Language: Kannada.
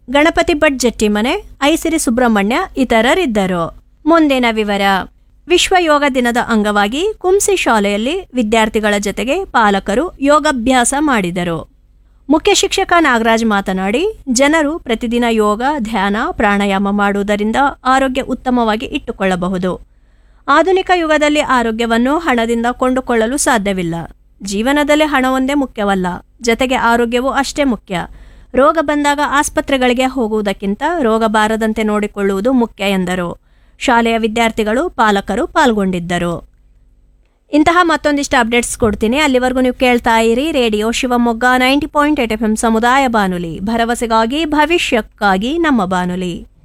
ಗಣಪತಿ ಭಟ್ ಜಟ್ಟಿಮನೆ ಐಸಿರಿ ಸುಬ್ರಹ್ಮಣ್ಯ ಇತರರಿದ್ದರು ಮುಂದಿನ ವಿವರ ವಿಶ್ವ ಯೋಗ ದಿನದ ಅಂಗವಾಗಿ ಕುಂಸಿ ಶಾಲೆಯಲ್ಲಿ ವಿದ್ಯಾರ್ಥಿಗಳ ಜೊತೆಗೆ ಪಾಲಕರು ಯೋಗಾಭ್ಯಾಸ ಮಾಡಿದರು ಮುಖ್ಯ ಶಿಕ್ಷಕ ನಾಗರಾಜ್ ಮಾತನಾಡಿ ಜನರು ಪ್ರತಿದಿನ ಯೋಗ ಧ್ಯಾನ ಪ್ರಾಣಾಯಾಮ ಮಾಡುವುದರಿಂದ ಆರೋಗ್ಯ ಉತ್ತಮವಾಗಿ ಇಟ್ಟುಕೊಳ್ಳಬಹುದು ಆಧುನಿಕ ಯುಗದಲ್ಲಿ ಆರೋಗ್ಯವನ್ನು ಹಣದಿಂದ ಕೊಂಡುಕೊಳ್ಳಲು ಸಾಧ್ಯವಿಲ್ಲ ಜೀವನದಲ್ಲಿ ಹಣವೊಂದೇ ಮುಖ್ಯವಲ್ಲ ಜತೆಗೆ ಆರೋಗ್ಯವೂ ಅಷ್ಟೇ ಮುಖ್ಯ ರೋಗ ಬಂದಾಗ ಆಸ್ಪತ್ರೆಗಳಿಗೆ ಹೋಗುವುದಕ್ಕಿಂತ ರೋಗ ಬಾರದಂತೆ ನೋಡಿಕೊಳ್ಳುವುದು ಮುಖ್ಯ ಎಂದರು ಶಾಲೆಯ ವಿದ್ಯಾರ್ಥಿಗಳು ಪಾಲಕರು ಪಾಲ್ಗೊಂಡಿದ್ದರು ಇಂತಹ ಮತ್ತೊಂದಿಷ್ಟು ಅಪ್ಡೇಟ್ಸ್ ಕೊಡ್ತೀನಿ ಅಲ್ಲಿವರೆಗೂ ನೀವು ಕೇಳ್ತಾ ಇರಿ radio Shivamogga ninety point eight F M ಸಮುದಾಯ ಬಾನುಲಿ ಭರವಸೆಗಾಗಿ ಭವಿಷ್ಯಕ್ಕಾಗಿ ನಮ್ಮ ಬಾನುಲಿ